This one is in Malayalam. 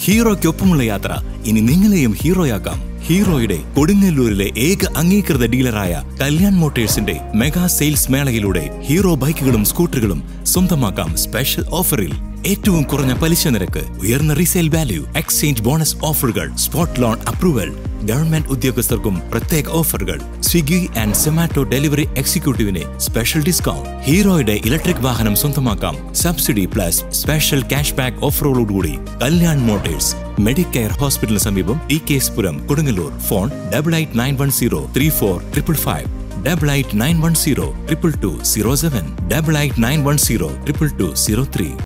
ഹീറോയ്ക്കൊപ്പമുള്ള യാത്ര ഇനി നിങ്ങളെയും ഹീറോയാക്കാം ഹീറോയുടെ കൊടുങ്ങല്ലൂരിലെ ഏക അംഗീകൃത ഡീലറായ കല്യാൺ മോട്ടേഴ്സിന്റെ മെഗാ സെയിൽസ് മേളയിലൂടെ ഹീറോ ബൈക്കുകളും സ്കൂട്ടറുകളും സ്വന്തമാക്കാം സ്പെഷ്യൽ ഓഫറിൽ ഏറ്റവും കുറഞ്ഞ പലിശ നിരക്ക് ഉയർന്ന റീസെയിൽ വാല്യൂ എക്സ്ചേഞ്ച് ബോണസ് ഓഫറുകൾ സ്പോട്ട് ലോൺ അപ്രൂവൽ ഗവൺമെന്റ് ഉദ്യോഗസ്ഥർക്കും പ്രത്യേക ഓഫറുകൾ സ്വിഗ്ഗി ആൻഡ് സെമാറ്റോ ഡെലിവറി എക്സിക്യൂട്ടീവിന് സ്പെഷ്യൽ ഡിസ്കൗണ്ട് ഹീറോയുടെ ഇലക്ട്രിക് വാഹനം സ്വന്തമാക്കാം subsidy plus special cash back ഓഫറുകളോടുകൂടി കല്യാൺ മോട്ടേഴ്സ് മെഡിക്കെയർ ഹോസ്പിറ്റലിന് സമീപം T K S Puram Kodungallur phone double eight nine one zero three four triple five double eight nine one zero triple two zero seven double eight nine one zero triple two zero three